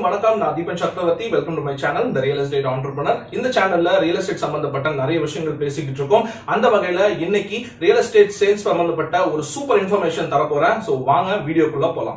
அனைவருக்கும் வணக்கம் நான் Deepan Chakravarthy welcome to my channel இந்த ரியல் எஸ்டேட் ஆண்டர்பனர் இந்த சேனல்ல ரியல் எஸ்டேட் சம்பந்தப்பட்ட நிறைய விஷயங்கள் பேசிக்கிட்டு இருக்கோம் அந்த வகையில இன்னைக்கு ரியல் எஸ்டேட் சேல்ஸ் சம்பந்தப்பட்ட ஒரு சூப்பர் இன்ஃபர்மேஷன் தர போறேன் சோ வாங்க வீடியோக்குள்ள போலாம்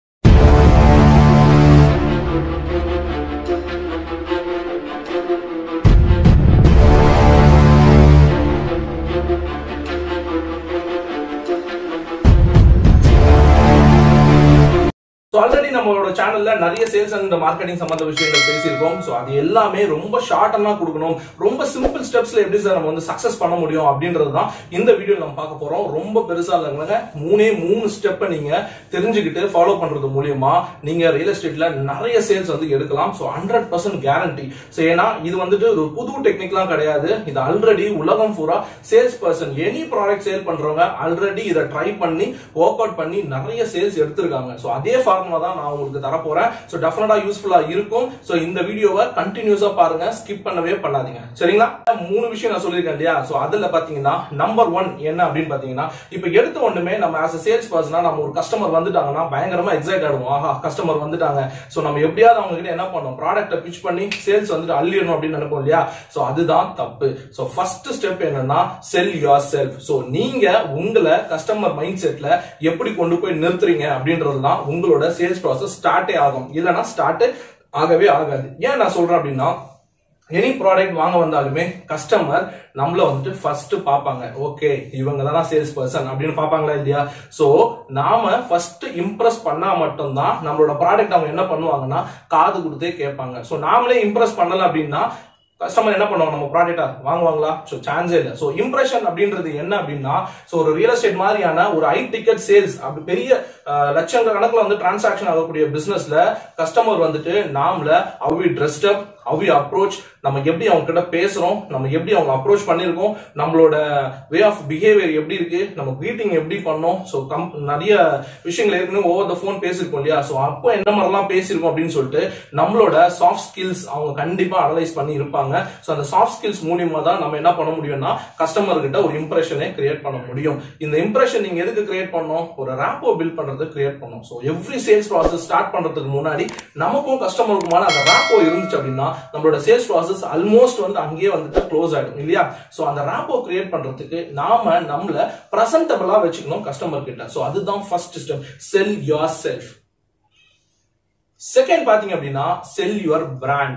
ஸோ ஆல்ரெடி நம்மளோட சேனல்ல நிறைய சேல்ஸ் அண்ட் மார்க்கெட்டிங் சம்பந்த விஷயங்கள் பேசியிருக்கோம் ஸோ அது எல்லாமே ரொம்ப ஷார்ட்டனா கொடுக்கணும் ரொம்ப சிம்பிள் ஸ்டெப்ஸ்ல எப்படி சார் நம்ம வந்து சக்சஸ் பண்ண முடியும் அப்படின்றது தான் இந்த வீடியோ நம்ம பார்க்க போறோம் ரொம்ப பெருசா இல்லைங்க மூணே மூணு ஸ்டெப்பை நீங்க தெரிஞ்சுக்கிட்டு ஃபாலோ பண்றது மூலியமா நீங்க ரியல் எஸ்டேட்ல நிறைய சேல்ஸ் வந்து எடுக்கலாம் so hundred percent guarantee so ஏன்னா இது வந்துட்டு ஒரு புது டெக்னிக்லாம் கிடையாது இது ஆல்ரெடி உலகம் பூரா sales person any product sale பண்றவங்க ஆல்ரெடி இதை ட்ரை பண்ணி ஒர்க் அவுட் பண்ணி நிறைய சேல்ஸ் எடுத்திருக்காங்க ஸோ அதே ஃபார்முலா தான் நான் உங்களுக்கு தர போறேன் ஸோ டெஃபினட்டா யூஸ்ஃபுல்லா இருக்கும் ஸோ இந்த வீடியோவை கண்டினியூஸா பாருங்க ஸ்கிப் பண்ணவே பண்ணாதீங்க சரிங்களா மூணு விஷயம் நான் சொல்லியிருக்கேன் இல்லையா ஸோ அதுல பாத்தீங்கன்னா நம்பர் ஒன் என்ன அப்படின்னு பாத்தீங்கன்னா இப்போ எடுத்த ஒண்ணுமே நம்ம ஆஸ் சேல்ஸ் பர்சனா நம்ம ஒரு கஸ்டமர் வந்துட்டாங்கன்னா பயங்கரமா எக்ஸைட் ஆடுவோம் ஆஹா கஸ்டமர் வந்துட்டாங்க ஸோ நம்ம எப்படியாவது அவங்க கிட்ட என்ன பண்ணோம் ப்ராடக்ட்டை பிச் பண்ணி சேல்ஸ் வந்துட்டு அள்ளிடணும் அப்படின்னு நினைப்போம் இல்லையா ஸோ அதுதான் தப்பு ஸோ ஃபர்ஸ்ட் ஸ்டெப் என்னன்னா செல் யுவர் செல்ஃப் ஸோ நீங்க உங்களை கஸ்டமர் மைண்ட் செட்ல எப்படி கொண்டு போய் நிறுத்துறீங்க அப்படின்றது தான் உங்களோட சேல்ஸ் ப்ராசஸ் ஸ்டார்ட்டே ஆகும் இல்லைன்னா ஸ்டார்ட் ஆகவே ஆகாது ஏன் நான் சொல்றேன் அப்படின்னா எனி ப்ராடக்ட் வாங்க வந்தாலுமே கஸ்டமர் நம்மள வந்துட்டு ஃபர்ஸ்ட் பார்ப்பாங்க ஓகே இவங்க தானா சேல்ஸ் பர்சன் அப்படின்னு பார்ப்பாங்களா இல்லையா சோ நாம ஃபர்ஸ்ட் இம்ப்ரெஸ் பண்ணா மட்டும்தான் நம்மளோட ப்ராடக்ட் அவங்க என்ன பண்ணுவாங்கன்னா காது கொடுத்தே கேட்பாங்க சோ நாமளே இம்ப்ரெஸ் பண்ணல அப்படின்னா கஸ்டமர் என்ன பண்ணுவாங்க நம்ம ப்ராடக்டா வாங்குவாங்களா ஸோ சான்ஸே இல்லை ஸோ இம்ப்ரெஷன் அப்படின்றது என்ன அப்படின்னா ஸோ ஒரு ரியல் எஸ்டேட் மாதிரியான ஒரு ஐ டிக்கெட் சேல்ஸ் அப்படி பெரிய அஹ், லட்சங்கள் கணக்கில் வந்து டிரான்சாக்ஷன் ஆகக்கூடிய பிசினஸ்ல கஸ்டமர் வந்துட்டு நாமள அவி ட்ரெஸ்ட் அப் அவி அப்ரோச் நம்ம எப்படி அவங்க கிட்ட பேசுறோம் நம்ம எப்படி அவங்க அப்ரோச் பண்ணிருக்கோம் நம்மளோட வே ஆஃப் பிஹேவியர் எப்படி இருக்கு நம்ம greeting எப்படி பண்ணோம் ஸோ கம் நிறைய விஷயங்கள் ஏற்கனவே ஓவர் த ஃபோன் பேசியிருக்கோம் இல்லையா ஸோ அப்போ என்ன மாதிரிலாம் பேசியிருக்கோம் அப்படின்னு சொல்லிட்டு நம்மளோட சாஃப்ட் ஸ்கில்ஸ் அவங்க கண்டிப்பா அனலைஸ் பண்ணி இருப்பாங்க ஸோ அந்த சாஃப்ட் ஸ்கில்ஸ் மூலியமா தான் நம்ம என்ன பண்ண முடியும்னா கஸ்டமர் கிட்ட ஒரு இம்ப்ரெஷனை கிரியேட் பண்ண முடியும் இந்த இம்ப்ரெஷன் நீங்க எதுக்கு கிரியேட் பண்ணோம் ஒரு ரேப்போ பில்ட் பண்றது கிரியேட் பண்ணோம் so every sales process start பண்றதுக்கு முன்னாடி நமக்கும் கஸ்டமருக்குமான அந்த ரேப்போ இருந்துச்சு அப்படின்னா நம்மளோட சேல்ஸ் ப்ராசஸ் ஆல்மோஸ்ட் வந்து அங்கேயே வந்துட்டு க்ளோஸ் ஆயிடும் இல்லையா ஸோ அந்த ரேப்போ கிரியேட் பண்றதுக்கு நாம நம்மள பிரசன்டபிளா வச்சுக்கணும் கஸ்டமர் கிட்ட ஸோ அதுதான் first step sell yourself second பாத்தீங்க அப்படின்னா செல் யுவர் பிராண்ட்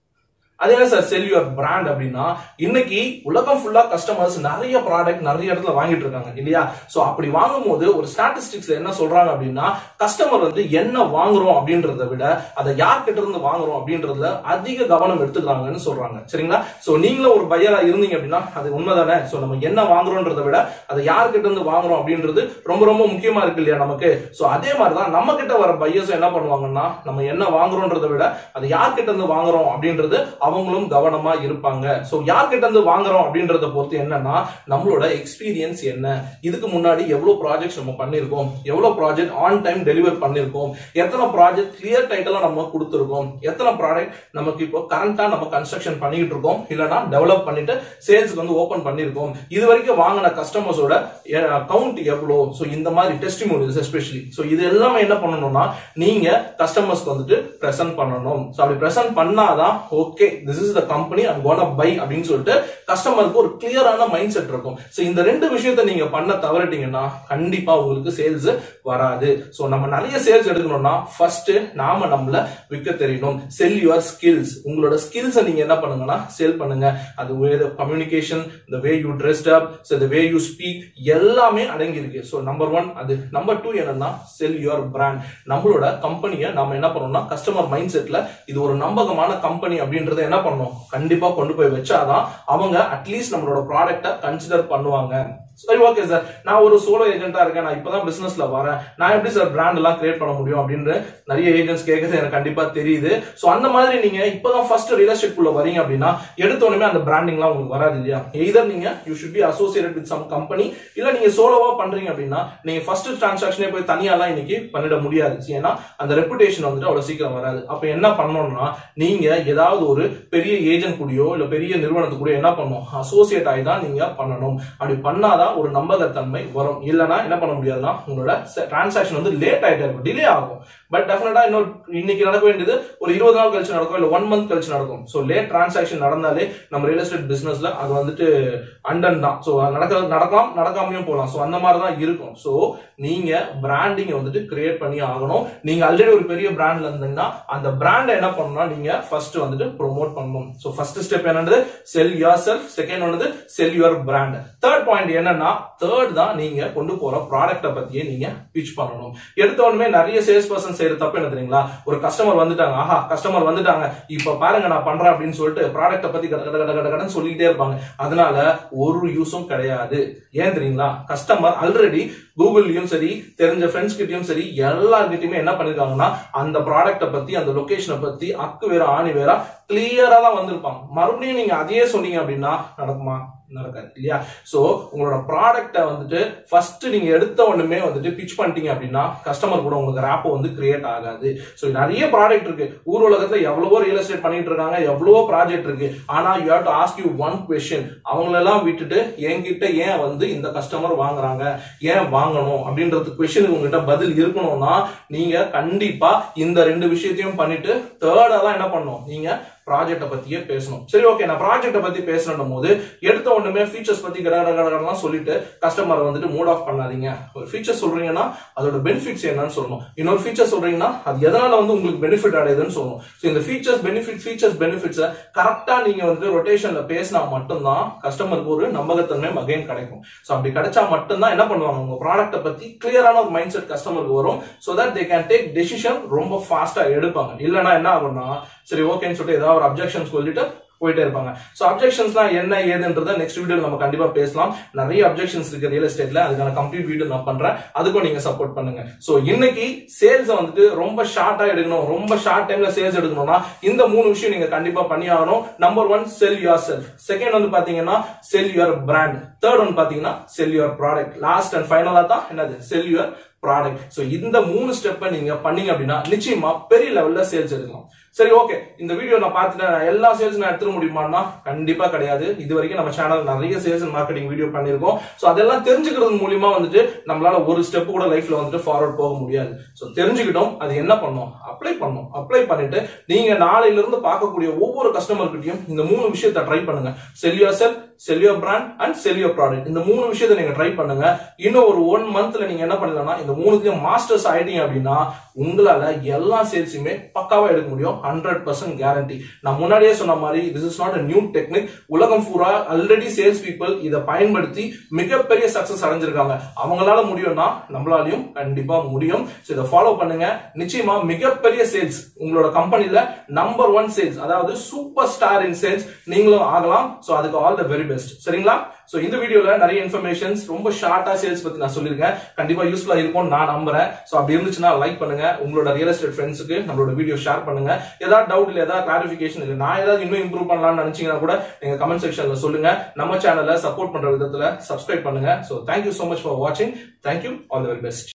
அது என்ன சார் செல் யுவர் பிராண்ட் அப்படின்னா இன்னைக்கு உலகம் ஃபுல்லா கஸ்டமர்ஸ் நிறைய ப்ராடக்ட் நிறைய இடத்துல வாங்கிட்டு இருக்காங்க இல்லையா சோ அப்படி வாங்கும்போது ஒரு ஸ்டாட்டிஸ்டிக்ஸ்ல என்ன சொல்றாங்க அப்படின்னா கஸ்டமர் வந்து என்ன வாங்குறோம் அப்படின்றத விட அதை யார்கிட்ட இருந்து வாங்குறோம் அப்படின்றதுல அதிக கவனம் எடுத்துக்கிறாங்கன்னு சொல்றாங்க சரிங்களா சோ நீங்களும் ஒரு பையரா இருந்தீங்க அப்படின்னா அது உண்மைதானே சோ நம்ம என்ன வாங்குறோன்றத விட அதை யார்கிட்ட இருந்து வாங்குறோம் அப்படின்றது ரொம்ப ரொம்ப முக்கியமா இருக்கு இல்லையா நமக்கு சோ அதே மாதிரிதான் நம்ம கிட்ட வர பையர்ஸ் என்ன பண்ணுவாங்கன்னா நம்ம என்ன வாங்குறோன்றத விட அதை யார்கிட்ட இருந்து வாங்குறோம் அப்படின்றது அவங்களும் கவனமா இருப்பாங்க சோ யார்கிட்ட இருந்து வாங்குறோம் அப்படின்றத பொறுத்து என்னன்னா நம்மளோட எக்ஸ்பீரியன்ஸ் என்ன இதுக்கு முன்னாடி எவ்வளவு ப்ராஜெக்ட்ஸ் நம்ம பண்ணிருக்கோம் எவ்வளவு ப்ராஜெக்ட் ஆன் டைம் டெலிவர் பண்ணிருக்கோம் எத்தனை ப்ராஜெக்ட் கிளியர் டைட்டிலா நம்ம கொடுத்துருக்கோம் எத்தனை ப்ராடக்ட் நமக்கு இப்போ கரண்டா நம்ம கன்ஸ்ட்ரக்ஷன் பண்ணிட்டு இருக்கோம் இல்லனா டெவலப் பண்ணிட்டு சேல்ஸ்க்கு வந்து ஓபன் பண்ணிருக்கோம் இது வரைக்கும் வாங்கின கஸ்டமர்ஸோட கவுண்ட் எவ்வளோ சோ இந்த மாதிரி டெஸ்டிமோனியல்ஸ் எஸ்பெஷலி சோ இது எல்லாமே என்ன பண்ணணும்னா நீங்க கஸ்டமர்ஸ்க்கு வந்துட்டு பிரசன்ட் பண்ணணும் சோ அப்படி பிரசன்ட் பண்ணாதான் okay this is the company I'm gonna buy அப்படின்னு சொல்லிட்டு கஸ்டமருக்கு ஒரு கிளியரான மைண்ட் செட் இருக்கும் சோ இந்த ரெண்டு விஷயத்த நீங்க பண்ண தவறிட்டீங்கன்னா கண்டிப்பா உங்களுக்கு சேல்ஸ் வராது சோ நம்ம நிறைய சேல்ஸ் எடுக்கணும்னா ஃபர்ஸ்ட் நாம நம்மள விற்க தெரியணும் செல் யுவர் ஸ்கில்ஸ் உங்களோட ஸ்கில்ஸை நீங்க என்ன பண்ணுங்கன்னா செல் பண்ணுங்க அது way communication the way you dressed up so the way you speak எல்லாமே அடங்கி இருக்கு ஸோ நம்பர் ஒன் அது நம்பர் டூ என்னன்னா செல் யுவர் பிராண்ட் நம்மளோட கம்பெனியை நம்ம என்ன பண்ணணும்னா கஸ்டமர் மைண்ட் செட்ல இது ஒரு நம்பகமான கம்பெனி அப்படின்றத என்ன பண்ணணும் கண்டிப்பா கொண்டு போய் வச்சாதான் அவங்க அட்லீஸ்ட் நம்மளோட ப்ராடக்ட்டை கன்சிடர் பண்ணுவாங்க சரி ஓகே சார் நான் ஒரு சோலோ ஏஜென்ட்டா இருக்கேன் நான் இப்பதான் பிசினஸ்ல வரேன் நான் எப்படி சார் பிராண்ட் எல்லாம் கிரியேட் பண்ண முடியும் அப்படின்னு நிறைய ஏஜென்ட்ஸ் கேட்கறது எனக்கு கண்டிப்பா தெரியுது சோ அந்த மாதிரி நீங்க இப்பதான் ஃபர்ஸ்ட் ரியல் எஸ்டேட் குள்ள வரீங்க அப்படின்னா எடுத்த உடனே அந்த பிராண்டிங்லாம் உங்களுக்கு வராது இல்லையா எய்தர் நீங்க you should be associated with some company இல்ல நீங்க சோலோவா பண்றீங்க அப்படின்னா நீங்க ஃபர்ஸ்ட் டிரான்சாக்ஷனே போய் தனியாலாம் இன்னைக்கு பண்ணிட முடியாது ஏன்னா அந்த ரெப்புடேஷன் வந்துட்டு அவ்வளவு சீக்கிரம் வராது அப்ப என்ன பண்ணணும்னா நீங்க ஏதாவது ஒரு பெரிய ஏஜென்ட் கூடயோ இல்ல பெரிய நிறுவனத்து கூட என்ன பண்ணும் அசோசியேட் ஆகி தான் நீங்க பண்ணணும் அப்படி பண்ணாதான் ஒரு நம்பகத்தன்மை வரும் இல்லனா என்ன பண்ண முடியாதுன்னா உங்களோட டிரான்சாக்ஷன் வந்து லேட் ஆயிட்டே இருக்கும் டிலே ஆகும் பட் டெஃபினட்டா இன்னொரு இன்னைக்கு நடக்க வேண்டியது ஒரு இருபது நாள் கழிச்சு நடக்கும் இல்ல ஒன் மந்த் கழிச்சு நடக்கும் ஸோ லேட் டிரான்சாக்ஷன் நடந்தாலே நம்ம ரியல் எஸ்டேட் பிசினஸ்ல அது வந்துட்டு அண்டன் தான் ஸோ நடக்க நடக்கலாம் நடக்காமையும் போகலாம் ஸோ அந்த மாதிரி தான் இருக்கும் ஸோ நீங்க பிராண்டிங் வந்துட்டு கிரியேட் பண்ணி ஆகணும் நீங்க ஆல்ரெடி ஒரு பெரிய பிராண்ட்ல இருந்தீங்கன்னா அந்த பிராண்டை என்ன பண்ணணும்னா நீங்க ஃபர்ஸ்ட் வந்துட்டு ப்ரோமோட் பண்ணணும் ஸோ ஃபர்ஸ்ட் ஸ்டெப் என்னது செல் யுவர் செல்ஃப் செகண்ட் வந்து sell your brand third point என்னன்னா தேர்ட் தான் நீங்க கொண்டு போற ப்ராடக்ட்டை பத்தியே நீங்க பிச் பண்ணணும் எடுத்த உடனே நிறைய சேல்ஸ் பர்சன் செய்யற தப்பு என்ன தெரியுங்களா ஒரு கஸ்டமர் வந்துட்டாங்க ஆஹா கஸ்டமர் வந்துட்டாங்க இப்ப பாருங்க நான் பண்றேன் அப்படின்னு சொல்லிட்டு ப்ராடக்ட்டை பத்தி கட கட கட கட கடன்னு சொல்லிக்கிட்டே இருப்பாங்க அதனால ஒரு யூஸும் கிடையாது ஏன் தெரியுங்களா கஸ்டமர் ஆல்ரெடி கூகுள்லயும் சரி தெரிஞ்ச ஃப்ரெண்ட்ஸ் கிட்டயும் சரி எல்லார்கிட்டயுமே என்ன பண்ணிருக்காங்கன்னா அந்த ப்ராடக்ட்டை பத்தி அந்த லொகேஷனை பத்தி அக்கு வேற ஆணி வேற கிளியரா தான் வந்திருப்பாங்க மறுபடியும் நீங்க அதையே சொன்னீங்க அப்படின்னா நடக்குமா நடக்காது இல்லையா சோ உங்களோட ப்ராடக்ட்டை வந்துட்டு ஃபர்ஸ்ட் நீங்க எடுத்த ஒண்ணுமே வந்துட்டு பிச் பண்ணிட்டீங்க அப்படின்னா கஸ்டமர் கூட உங்களுக்கு ரேப்போ வந்து கிரியேட் ஆகாது சோ நிறைய ப்ராடக்ட் இருக்கு ஊர் உலகத்துல எவ்வளவோ ரியல் எஸ்டேட் பண்ணிட்டு இருக்காங்க எவ்வளவோ ப்ராஜெக்ட் இருக்கு ஆனா you have to ask you one question அவங்களெல்லாம் விட்டுட்டு என்கிட்ட ஏன் வந்து இந்த கஸ்டமர் வாங்குறாங்க ஏன் வாங்கணும் அப்படின்றது கொஸ்டினுக்கு உங்ககிட்ட பதில் இருக்கணும்னா நீங்க கண்டிப்பா இந்த ரெண்டு விஷயத்தையும் பண்ணிட்டு தேர்டா தான் என்ன பண்ணணும் நீங்க ப்ராஜெக்ட்டை பத்தியே பேசணும் சரி ஓகே நான் ப்ராஜெக்ட்டை பத்தி பேசணும் போது எடுத்த ஒண்ணுமே ஃபீச்சர்ஸ் பத்தி கடகடகடலாம் சொல்லிட்டு கஸ்டமரை வந்துட்டு மூட் ஆஃப் பண்ணாதீங்க ஒரு ஃபீச்சர் சொல்றீங்கன்னா அதோட பெனிஃபிட்ஸ் என்னன்னு சொல்லணும் இன்னொரு ஃபீச்சர் சொல்றீங்கன்னா அது எதனால வந்து உங்களுக்கு பெனிஃபிட் அடையுதுன்னு சொல்லணும் ஸோ இந்த ஃபீச்சர்ஸ் பெனிஃபிட் ஃபீச்சர்ஸ் பெனிஃபிட்ஸை கரெக்டா நீங்க வந்து ரொட்டேஷன்ல பேசினா மட்டும்தான் கஸ்டமருக்கு ஒரு நம்பகத்தன்மை மகைன் கிடைக்கும் ஸோ அப்படி கிடைச்சா மட்டும்தான் என்ன பண்ணுவாங்க உங்க ப்ராடக்ட்டை பத்தி கிளியரான ஒரு மைண்ட் செட் கஸ்டமருக்கு வரும் so that they can take decision ரொம்ப ஃபாஸ்டா எடுப்பாங்க இல்லைன்னா என்ன ஆகும்னா சரி ஓகேன்னு சொல்லிட்டு ஏதாவது ஒரு அப்ஜெக்ஷன் சொல்லிட்டு போயிட்டே இருப்பாங்க ஸோ அப்ஜெக்ஷன்ஸ்லாம் என்ன ஏதுன்றத நெக்ஸ்ட் வீடியோ நம்ம கண்டிப்பா பேசலாம் நிறைய அப்ஜெக்ஷன்ஸ் இருக்கு ரியல் எஸ்டேட்ல அதுக்கான கம்ப்ளீட் வீடியோ நான் பண்றேன் அதுக்கும் நீங்க சப்போர்ட் பண்ணுங்க ஸோ இன்னைக்கு சேல்ஸ் வந்துட்டு ரொம்ப ஷார்ட்டா எடுக்கணும் ரொம்ப ஷார்ட் டைம்ல சேல்ஸ் எடுக்கணும்னா இந்த மூணு விஷயம் நீங்க கண்டிப்பா பண்ணி ஆகணும் number one sell yourself second வந்து பாத்தீங்கன்னா sell your brand third one பாத்தீங்கன்னா sell your product last and ஃபைனலா தான் என்னது செல் யுவர் ப்ராடக்ட் ஸோ இந்த மூணு ஸ்டெப்பை நீங்க பண்ணீங்க அப்படின்னா நிச்சயமா பெரிய லெவல்ல சேல்ஸ் எடுக்கலாம் சரி ஓகே இந்த வீடியோ நான் பார்த்துட்டேன் நான் எல்லா சேல்ஸ் நான் எடுத்துட முடியுமான்னா கண்டிப்பா கிடையாது இது வரைக்கும் நம்ம சேனல் நிறைய சேல்ஸ் அண்ட் மார்க்கெட்டிங் வீடியோ பண்ணியிருக்கோம் ஸோ அதெல்லாம் தெரிஞ்சுக்கிறது மூலியமா வந்துட்டு நம்மளால ஒரு ஸ்டெப் கூட லைஃப்ல வந்துட்டு ஃபார்வர்ட் போக முடியாது ஸோ தெரிஞ்சுக்கிட்டோம் அது என்ன பண்ணோம் அப்ளை பண்ணோம் அப்ளை பண்ணிட்டு நீங்க நாளையில இருந்து பார்க்கக்கூடிய ஒவ்வொரு கஸ்டமர்கிட்டயும் இந்த மூணு விஷயத்தை ட்ரை பண்ணுங்க sell yourself sell your brand and sell your product இந்த மூணு விஷயத்தை நீங்க ட்ரை பண்ணுங்க இன்னும் ஒரு ஒன் மந்த்ல நீங்க என்ன பண்ணலாம்னா இந்த மூணுத்தையும் மாஸ்டர்ஸ் ஆயிட்டீங்க அப்படின்னா உங்களால எல்லா சேல்ஸுமே பக்காவா எடுக்க முடியும் ஹண்ட்ரட் பர்சன்ட் கேரண்டி நான் முன்னாடியே சொன்ன மாதிரி this is not a new technique உலகம் பூரா ஆல்ரெடி சேல்ஸ் பீப்புள் இதை பயன்படுத்தி மிகப்பெரிய சக்சஸ் அடைஞ்சிருக்காங்க அவங்களால முடியும்னா நம்மளாலையும் கண்டிப்பா முடியும் ஸோ இதை ஃபாலோ பண்ணுங்க நிச்சயமா மிகப்பெரிய சேல்ஸ் உங்களோட கம்பெனில நம்பர் ஒன் சேல்ஸ் அதாவது சூப்பர் ஸ்டார் இன் சேல்ஸ் நீங்களும் ஆகலாம் ஸோ அதுக்கு ஆல் த வெரி பெஸ்ட் சரிங்களா ஸோ இந்த வீடியோல நிறைய இன்ஃபர்மேஷன்ஸ் ரொம்ப ஷார்ட்டா சேல்ஸ் பத்தி நான் சொல்லியிருக்கேன் கண்டிப்பா யூஸ்ஃபுல்லா இருக்கும் நான் நம்புறேன் ஸோ அப்படி இருந்துச்சுன்னா லைக் பண்ணுங்க உங்களோட ரியல் எஸ்டேட் ஃப்ரெண்ட்ஸுக்கு நம்மளோட வீடியோ ஷேர் பண்ணுங்க ஏதாவது டவுட் இல்லை ஏதாவது கிளாரிஃபிகேஷன் இல்லை நான் ஏதாவது இன்னும் இம்ப்ரூவ் பண்ணலாம்னு நினைச்சீங்கன்னா கூட நீங்க கமெண்ட் செக்ஷன்ல சொல்லுங்க நம்ம சேனலை சப்போர்ட் பண்ற விதத்துல சப்ஸ்கிரைப் பண்ணுங்க so thank you so much for வாட்சிங் thank you all the very best